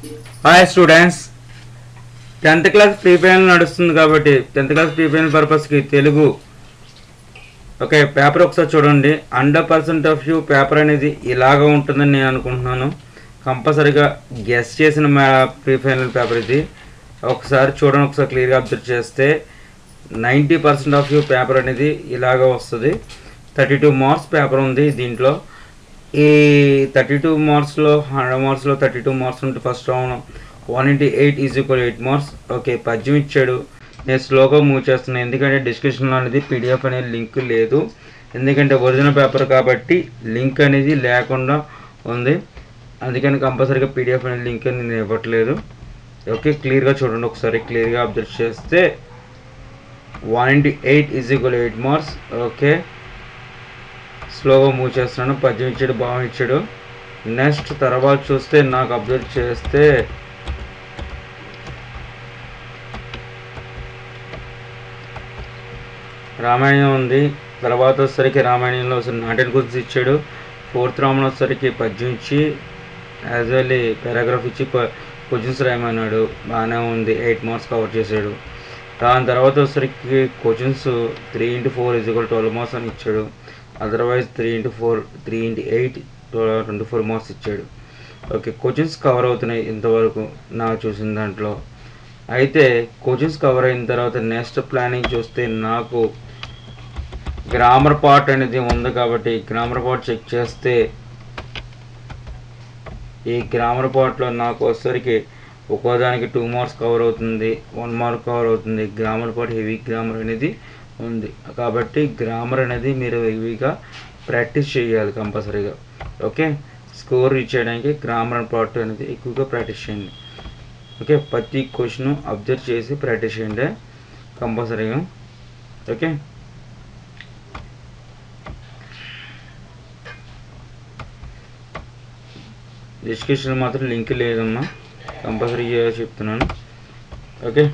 hi students tenth class pre final నడుస్తుంది కాబట్టి tenth class pre final పర్పస్కి Telugu okay paper ఒకసారి చూడండి hundred percent of you paper అనేది ఇలాగ ఉంటుందని నేను అనుకుంటున్నాను కంపల్సరీగా గెస్ చేసిన మా ప్రీ ఫైనల్ పేపర్ ఇది ఒకసారి చూడండి ఒకసారి క్లియర్గా అబ్జర్వ్ చేస్తే ninety percent of you paper అనేది ఇలాగ వస్తుంది థర్టీ టూ మార్క్స్ పేపర్ ఉంది దీంట్లో ఈ థర్టీ టూ మార్క్స్లో హండ్రెడ్ మార్క్స్లో థర్టీ టూ మార్క్స్ ఉంటే first round one into eight is equal eight marks okay పద్యం ఇచ్చాడు నేను స్లోగా మూవ్ చేస్తున్నాను ఎందుకంటే డిస్క్రిప్షన్లో అనేది పీడిఎఫ్ అనేది లింక్ లేదు ఎందుకంటే ఒరిజినల్ పేపర్ కాబట్టి లింక్ అనేది లేకుండా ఉంది అందుకని కంపల్సరీగా పీడిఎఫ్ అనేది లింక్ అనేది నేను ఇవ్వట్లేదు ఓకే క్లియర్గా చూడండి ఒకసారి క్లియర్గా అబ్జర్వ్ చేస్తే one into eight is equal eight marks okay స్లోగా మూవ్ చేస్తున్నాను పద్యం ఇచ్చాడు భావం ఇచ్చాడు నెక్స్ట్ తర్వాత చూస్తే నాకు అబ్జర్వ్ చేస్తే రామాయణం ఉంది తర్వాత వచ్చేసరికి రామాయణంలో నాటన్ గురించి ఇచ్చాడు ఫోర్త్ రామన్ వచ్చేసరికి పద్యం ఇచ్చి యాజ్ వెల్ పారాగ్రాఫ్ ఇచ్చి క్వశ్చన్స్ రాయమన్నాడు బాగానే ఉంది ఎయిట్ మార్క్స్ కవర్ చేశాడు దాని తర్వాత వచ్చేసరికి questions three into four is equal twelve marks అని ఇచ్చాడు otherwise three into four three into eight twenty four marks ఇచ్చాడు ఓకే క్వశ్చన్స్ కవర్ అవుతున్నాయి ఇంతవరకు నాకు చూసిన దాంట్లో అయితే క్వశ్చన్స్ కవర్ అయిన తర్వాత నెక్స్ట్ ప్లానింగ్ చూస్తే నాకు గ్రామర్ పార్ట్ అనేది ఉంది కాబట్టి గ్రామర్ పార్ట్ చెక్ చేస్తే ఈ గ్రామర్ పార్ట్లో నాకు వచ్చేసరికి ఒక్కోదానికి టూ మార్క్స్ కవర్ అవుతుంది వన్ మార్క్ కవర్ అవుతుంది గ్రామర్ పార్ట్ హెవీ గ్రామర్ అనేది ఉంది కాబట్టి గ్రామర్ అనేది మీరు హెవీగా ప్రాక్టీస్ చేయాలి కంపల్సరీగా ఓకే స్కోర్ రీచ్ చేయడానికి గ్రామర్ పార్ట్ అనేది ఎక్కువగా ప్రాక్టీస్ చేయండి ఓకే ప్రతి క్వశ్చన్ అబ్జర్వ్ చేసి ప్రాక్టీస్ చేయండి కంపల్సరీగా ఓకే డిస్క్రిప్షన్ మాత్రం లింక్ లేదమ్మా కంపల్సరీగా చెప్తున్నాను ఓకే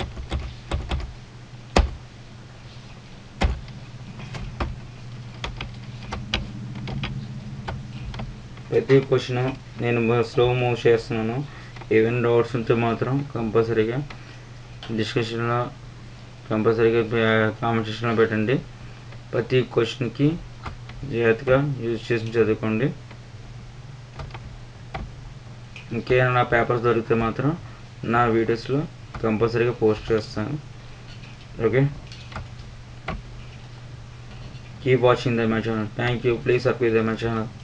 ప్రతి క్వశ్చన్ నేను స్లో మూవ్ చేస్తున్నాను ఏవైనా డౌట్స్ ఉంటే మాత్రం కంపల్సరీగా డిస్కషన్లో కంపల్సరీగా కామెంట్ సెక్షన్లో పెట్టండి ప్రతి క్వశ్చన్కి జాగ్రత్తగా యూజ్ చేసి చదువుకోండి ఇంకేమైనా నా పేపర్స్ దొరికితే మాత్రం నా వీడియోస్లో కంపల్సరీగా పోస్ట్ చేస్తాను okay keep watching the my channel thank you please subscribe the my channel